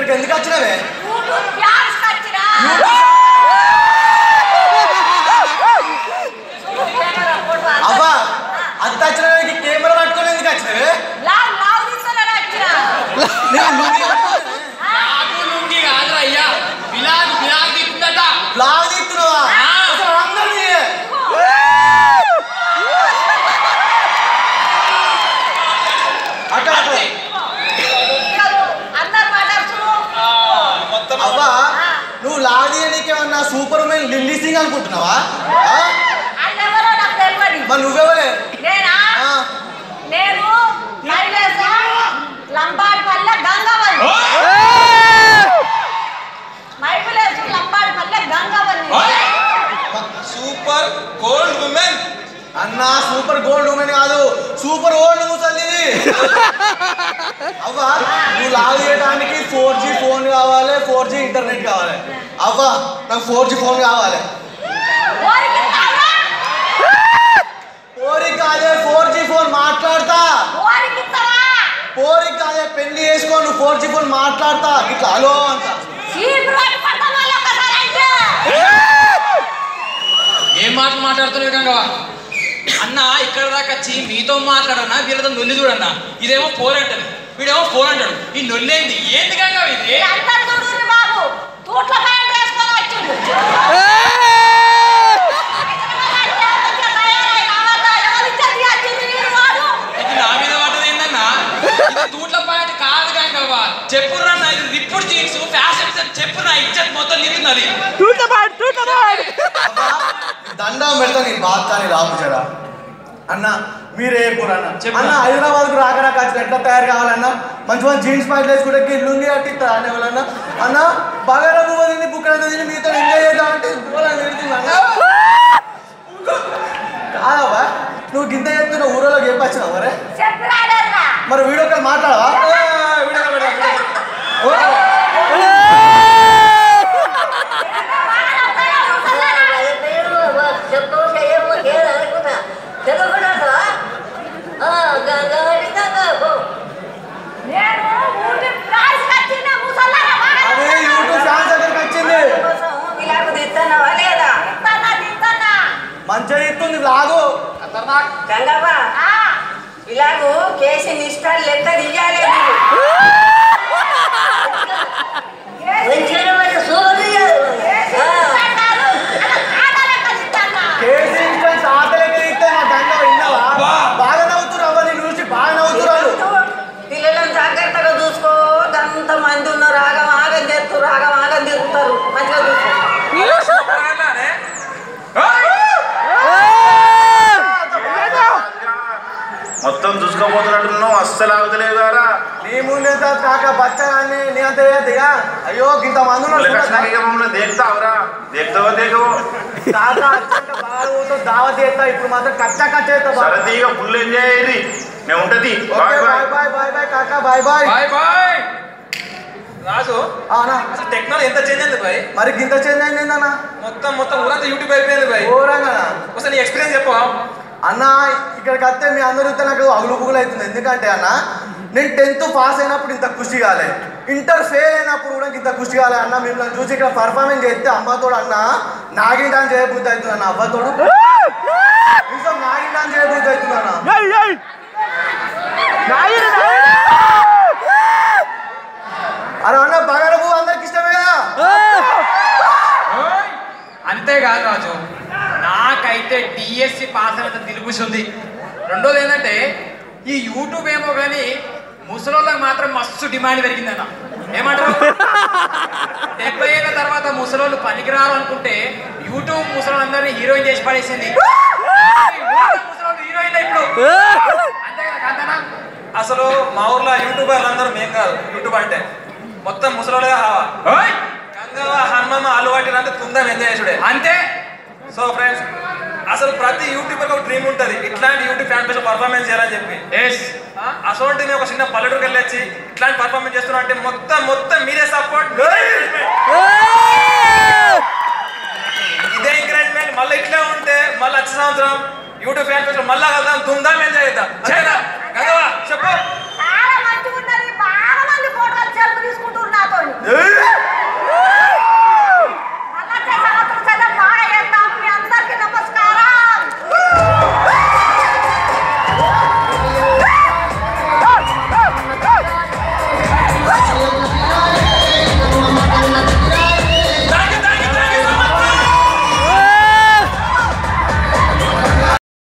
ఇక్కడికి ఎందుకు వచ్చినవే యూట్యూబ్ ప్యాన్స్ కచ్చిరా కెమెరా ఫోటో అంతా. అవ్వా అంత వచ్చినవి కెమెరా పట్టుకొని ఎందుకు వచ్చినవే లావ్ లావ్ తీస్తానని వచ్చినా నేను లుంగీ కట్టుకోలేదే. నాకు లుంగి కాదురా అయ్యా బిలాగ్ బిలాగ్ తిప్పుందట బ్లాగ్ తీస్తున్నావా ఆ. అసలు అందరినీ అక్కడ అక్కడ అందరు మాట్లాడుతూ అవ్వా నువ్వు లాగ్ తీయడానికేమన్నా సూపర్ మ్యాన్ లిల్లీ సింగ్ అనుకుంటున్నావా ఆ? వాళ్ళెవరో నాకు తెలియదు మరి నువ్వెవరే నేనా ఆ. నేను కైలాసం లంబాడిపల్లె గంగవల్లి మైపులేసు Lambadipalle Gangavalli super gold women అన్నా సూపర్ గోల్డ్ ఉమెన్ కాదు సూపర్ ఓల్డ్ ముసలి అవ్వా నువ్వు లాగ్ చేయడానికి ఫోర్ జీ ఫోన్ కావాలి ఫోర్ జీ ఇంటర్నెట్ కావాలి అవ్వా నాకు ఫోర్ జీ ఫోన్ కావాలి ఓరికి కావా? పోరి కాదే ఫోర్ జీ ఫోన్ మాట్లాడతా ఓరికి ఇస్తావా? పోరి కాదే పెళ్లి చేసుకో నువ్వు ఫోర్ జీ ఫోన్ మాట్లాడతా ఇట్లా హలో అంట చీపురు పట్టి కొడతా మళ్ళీ ఒక్కసారి అయితే. ఏం మాటలు మాట్లాడుతున్నావు గంగవా అన్న ఇక్కడ దాకా వచ్చి మీతో మాట్లాడన్నా వీళ్ళతో నొల్లి చూడన్నా ఇదేమో ఫోన్ అంటాడు వీడేమో ఫోన్ అంటాడు ఈ నొల్లేంది ఏంది గంగవ ఇది ఈ అందరు చూడుర్రి బాబు తూట్ల ప్యాంట్ వేసుకొని వచ్చిండు మంచిగా తయారై రావద్దా? ఎవరు ఇచ్చారు ఈ అతిథి వీరు వాడు? ఇది నా మీద పడ్డది ఏందన్నా ఇది తూట్ల పాయింట్ కాదు గంగవ్వ చెప్పురన్నా ఇది రిప్పుడు జీన్స్ ఫ్యాషన్ చెప్పు నా ఇజ్జత్ మొత్తం నిలుతున్నది అవ్వా, దండం పెడతా నీ బాధ కానీ రాపుచరా అన్న మీరే అన్న చెప్పు. అన్న హైదరాబాద్ కు రాక రాక వచ్చిన ఎట్లా తయారు కావాలన్నా మంచి మంచి జీన్స్ ప్యాంట్ వేసుకుంటే లుంగి కట్టిస్తా అనే వాళ్ళన్న అన్న బాగా పువ్వు తిని బుక్క తిని మీతో ఎంజాయ్ చేద్దాం అంటే ఘోరంగా తిడుతున్నా అన్న. కాదవ్వా నువ్వు గింత చెప్తున్న ఊరోలో చెప్పొచ్చినావు మరే చెప్పి రాలేదురా. మరి వీడియో కాల్ మాట్లాడవా ఏ, వీడియో కాల్ పెట్టు, వీడియో కాల్. ఓ, నేను ఊరి ప్రైజ్ కట్టిన ముసల్లారా బాగా అదే యూట్యూబ్ ఛాన్స్ దగ్గరికి వచ్చింది తిత్తన్నా, తిత్తన్నా. మంచిగా ఇస్తుంది లాగు గంగవ్వ ఆ, ఇలాగూ కేసు నిష్ఠాలు లెక్క తీయాలి మీరు. ఏసి తిత్తన్నారు. అలా కాదా లెక్క తిత్తన్నా. కేసీ ఇన్స్టెంట్స్ ఆకలికి ఇస్తే మా దండ విన్నావా బాగా నవ్వుతురు అవ్వ నేను చూసి బాగా నవ్వుతున్నారు పిల్లలను జాగ్రత్తగా చూసుకో అంత మంది ఉన్నారు ఆగం ఆగం చేస్తారు ఆగం ఆగం తిరుగుతారు మంచిగా చూసుకో మొత్తం చూసుకోబోతున్నట్టున్నావు అస్సలు ఆగుతలేదారా నీ ముందే కాక బచ్చగాన్ని నీ అంత దిగా అయ్యో ఇంత మంది ఉన్నారు చూడొద్దా? లక్షణంగా మమ్మల్ని దేకుతావురా దేకుతావో దేకవో తాత అచ్చంట బాగా ఊతో దావత్ చేస్తా ఇప్పుడు మాత్రం కచ్చా కచ్చ చేస్తా సరదీగా ఫుల్ ఎంజాయ్ అయ్యేది మేము ఉంటది okay bye bye bye bye కాకా bye bye bye bye Raju అవునా అసలు టెక్నాలజీ ఎంత చేంజ్ అయింది బాయ్ మరి గింత చేంజ్ అయింది అన్న మొత్తం మొత్తం ఊరంతా యూట్యూబ్ అయిపోయింది బాయ్ ఘోరంగా ఒకసారి నీ ఎక్స్పీరియన్స్ చెప్పు అన్న ఇక్కడికి వస్తే మీ అందరూ చూస్తే నాకు అగులు పుగులు అవుతుంది ఎందుకంటే అన్న నేను టెన్త్ పాస్ అయినప్పుడు ఇంత ఖుషి కాలే ఇంటర్ ఫెయిల్ అయినప్పుడు కూడా ఇంత ఖుషి కాలే అన్న మిమ్మల్ని చూసి ఇక్కడ పర్ఫార్మెన్స్ చేస్తే అమ్మతోడు అన్న నాగిన్ డాన్స్ చేయబుద్ధి అవుతుంది అన్న అవ్వతోడు నిజం నాగిన్ డాన్స్ చేయబుద్ధి అవుతుంది అన్న అరే అన్న బగారపు అందరికి ఇష్టమే కదా అంతేకాదు రాజు నాకైతే డిఎస్సి పాస్ అయినంత తిరుగుసి ఉంది రెండోది ఏంటంటే ఈ యూట్యూబ్ ఏమో కానీ ముసలోళ్ళకి మాత్రం మస్తు డిమాండ్ పెరిగిందన్న ఏమంటారు డెబ్బై ఏళ్ళ తర్వాత ముసలోళ్ళు పనికిరారు అనుకుంటే యూట్యూబ్ ముసలోళ్ళందరినీ హీరోయిన్ చేసి పడేసింది ముసలోళ్ళు హీరోయిన్ ఇప్పుడు అంతే కదా కాంతనా అసలు మా ఊర్లో యూట్యూబర్లు అందరూ మేం కాదు యూట్యూబ్ అంటే మొత్తం ముసలోళ్ళే హావా ఓయ్! గంగవ్వ హనుమమ్మ అల్లు పట్టినంత తుందం ఎంజాయ్ చేసుడే అంతే సో ఫ్రెండ్స్ అసలు ప్రతి యూట్యూబర్ ఒక డ్రీమ్ ఉంటుంది ఇట్లాంటి యూట్యూబ్ ఫ్యాన్ పేజ్ పర్ఫార్మెన్స్ చేయాలని చెప్పి ఎస్ ఆ, అసోంటి మేము ఒక చిన్న పల్లెటూరుకి వెళ్ళొచ్చి ఇట్లాంటి పర్ఫార్మెన్స్ చేస్తున్నాం అంటే మొత్తం మొత్తం మీరే సపోర్ట్ ఇదే ఎంకరేజ్మెంట్ మళ్ళీ ఇట్లే ఉంటే మళ్ళీ వచ్చే సంవత్సరం యూట్యూబ్ ఫ్యాన్ పేజ్ మళ్ళా కలుద్దాం దుమ్దాం ఎంజాయ్ చేద్దాం చేద్దాం. గంగవ్వ చెప్పు